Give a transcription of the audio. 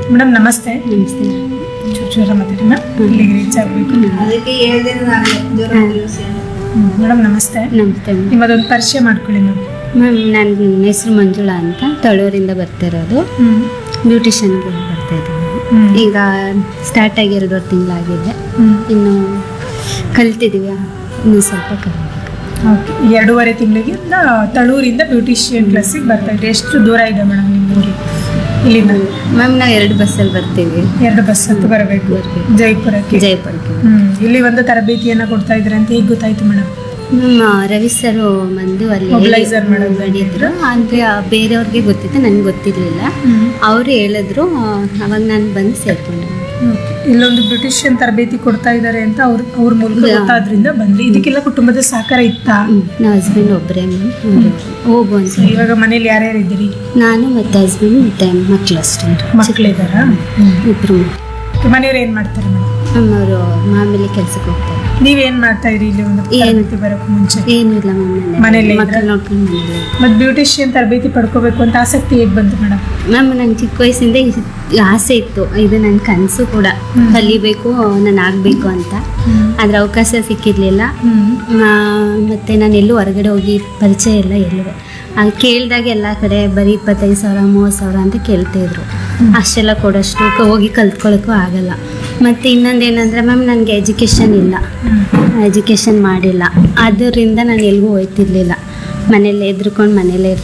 Madam ನಮಸ್ತೆ ನಮಸ್ತೆ ಚೂರು ಚೂರ ಮಾತಾಡಿ ಮ್ಯಾಮ್ ಇಲ್ಲಿಗೆ ರೀಚ್ ಆಗಬೇಕು ಅದಕ್ಕೆ ಹೇಳ್ದೆ ನಾನು ಜ್ವರ ಬಂದಿರೋ ಮೇಡಮ್ ನಮಸ್ತೆ ನಮಸ್ತೆ ಮ್ಯಾಮ್ ನಿಮ್ಮದೊಂದು ಪರಿಚಯ ಮಾಡ್ಕೊಳ್ಳಿ ಮ್ಯಾಮ್ ಮ್ಯಾಮ್ ನನ್ನ ಹೆಸರು ಮಂಜುಳಾ ಅಂತ ತಳೂರಿಂದ ಬರ್ತಿರೋದು ಹ್ಮ್ ಬ್ಯೂಟಿಷನ್ಗೆ ಬರ್ತಾ ಇದ್ದೀನಿ ಹ್ಮ್. ಈಗ ಸ್ಟಾರ್ಟ್ ಆಗಿ ಎರಡೂವರೆ ತಿಂಗಳಾಗಿದೆ ಹ್ಮ್ ಇನ್ನು ಕಲ್ತಿದ್ದೀವಿ ಇನ್ನು ಸ್ವಲ್ಪ ಕಲಿಬೇಕು ಓಕೆ ಎರಡೂವರೆ ತಿಂಗಳಿಗೆ ತಳೂರಿಂದ ಬ್ಯೂಟಿಷಿಯನ್ ಕ್ಲಾಸಿಗೆ ಬರ್ತಾ ಇದ್ರಿ ಎಷ್ಟು ದೂರ ಇದೆ ಮೇಡಮ್ ನಿಮ್ಮ ಊರಿಗೆ ಇಲ್ಲಿಂದ ಮ್ಯಾಮ್ ನಾವು ಎರಡು ಬಸ್ಸಲ್ಲಿ ಬರ್ತೀವಿ ಎರಡು ಬಸ್ ಹತ್ತು ಬರಬೇಕು ಬರ್ಬೇಕು. ಜೈಪುರಕ್ಕೆ ಜಯಪುರಕ್ಕೆ ಹ್ಮ್ ಇಲ್ಲಿ ಒಂದು ತರಬೇತಿಯನ್ನ ಕೊಡ್ತಾ ಇದ್ರೆ ಅಂತ ಈಗ ಗೊತ್ತಾಯ್ತು ಮೇಡಮ್ ಮ್ಯಾಮ್ ರವಿ ಸರ್ ಬಂದು ಅಲ್ಲಿ Mobilizer ಮಾಡೋದು ಮಾಡಿದ್ರು ಅಂದರೆ ಬೇರೆಯವ್ರಿಗೆ ಗೊತ್ತಿತ್ತು ನನಗೆ ಗೊತ್ತಿರಲಿಲ್ಲ ಅವರು ಹೇಳಿದ್ರು ಆ, ಅವಾಗ ನಾನು ಬಂದು ಸೇರ್ಕೊಂಡೆ ಇಲ್ಲೊಂದು ಬ್ಯೂಟಿಷಿಯನ್ ತರಬೇತಿ ಕೊಡ್ತಾ ಇದ್ದಾರೆ ಅಂತ ಅವ್ರ ಅವ್ರ ಮೂಲಕ ಯಾ. ಗೊತ್ತಾದ್ರಿಂದ ಬಂದ್ರಿ ಇದಕ್ಕೆಲ್ಲ ಕುಟುಂಬದ ಸಹಕಾರ ಇತ್ತಾ ನಮ್ಮ ಹಸ್ಬೆಂಡ್ ಒಬ್ಬರೇ ಮ್ಯಾಮ್ ಹೋಗು ಅಂತ ಇವಾಗ ಮನೇಲಿ ಯಾರ್ಯಾರು ಇದ್ದೀರಿ ನಾನು ಮತ್ತು ಹಸ್ಬೆಂಡ್ ಮತ್ತು ಮಕ್ಕಳು ಅಷ್ಟೇ ಮಕ್ಕಳಿದಾರಾ ಇಬ್ಬರು ಮನೆಯವ್ರು ಏನ್ ಮಾಡ್ತಾರೆ ಮೇಡಮ್ ಮ್ಯಾಮ್ ಅವರು ಮಾಮೂಲಿ ಕೆಲ್ಸಕ್ಕೆ ಹೋಗ್ತಾರೆ ನೀವೇನ್ ಮಾಡ್ತಾ ಇದ್ರಿ ಇಲ್ಲಿ ಒಂದು ಏನ್- ತರಬೇತಿ ಬರೋಕ್ ಮುಂಚೆ ಏನೂ ಇಲ್ಲ ಮ್ಯಾಮ್ ಮನೇಲೇ ಇದ್ರಾ? ಮಕ್ಕಳು ನೋಡ್ಕೊಂಡು ಮನೇಲಿ ಮತ್ ಬ್ಯೂಟಿಷಿಯನ್ ತರಬೇತಿ ಪಡ್ಕೋಬೇಕು ಅಂತ ಆಸಕ್ತಿ ಹೇಗ್ ಬಂತು ಮೇಡಮ್ ಮ್ಯಾಮ್ ನಂಗೆ ಚಿಕ್ಕ ವಯಸ್ಸಿಂದ ಇಸ್- ಆಸೆ ಇತ್ತು ಇದು ನನ್ನ ಕನಸು ಕೂಡ ಹ್ಮ್. ಕಲಿಬೇಕು ನಾನು ಆಗಬೇಕು ಅಂತ ಆದರೆ ಅವಕಾಶ ಸಿಕ್ಕಿರಲಿಲ್ಲ ಮತ್ತು ನಾನು ಎಲ್ಲೂ ಹೊರಗಡೆ ಹೋಗಿ ಪರಿಚಯ ಇಲ್ಲ ಎಲ್ಲೂ ಅಲ್ಲಿ ಕೇಳಿದಾಗ ಎಲ್ಲ ಕಡೆ ಬರೀ ಇಪ್ಪತ್ತೈದು ಸಾವಿರ ಮೂವತ್ತು ಸಾವಿರ ಅಂತ ಕೇಳ್ತಿದ್ರು ಅಷ್ಟೆಲ್ಲ ಕೊಡೋಷ್ಟು ಕ- ಹೋಗಿ ಕಲ್ತ್ಕೊಳ್ಳೋಕ್ಕೂ ಆಗಲ್ಲ ಮತ್ತು ಇನ್ನೊಂದು ಏನಂದರೆ ಮ್ಯಾಮ್ ನನಗೆ ಎಜುಕೇಷನ್ ಇಲ್ಲ ಎಜುಕೇಷನ್ ಮಾಡಿಲ್ಲ ಅದರಿಂದ ನಾನು ಎಲ್ಗೂ ಹೋಯ್ತಿರ್ಲಿಲ್ಲ ಮನೇಲಿ ಎದ್ರುಕೊಂಡು ಮನೇಲೇ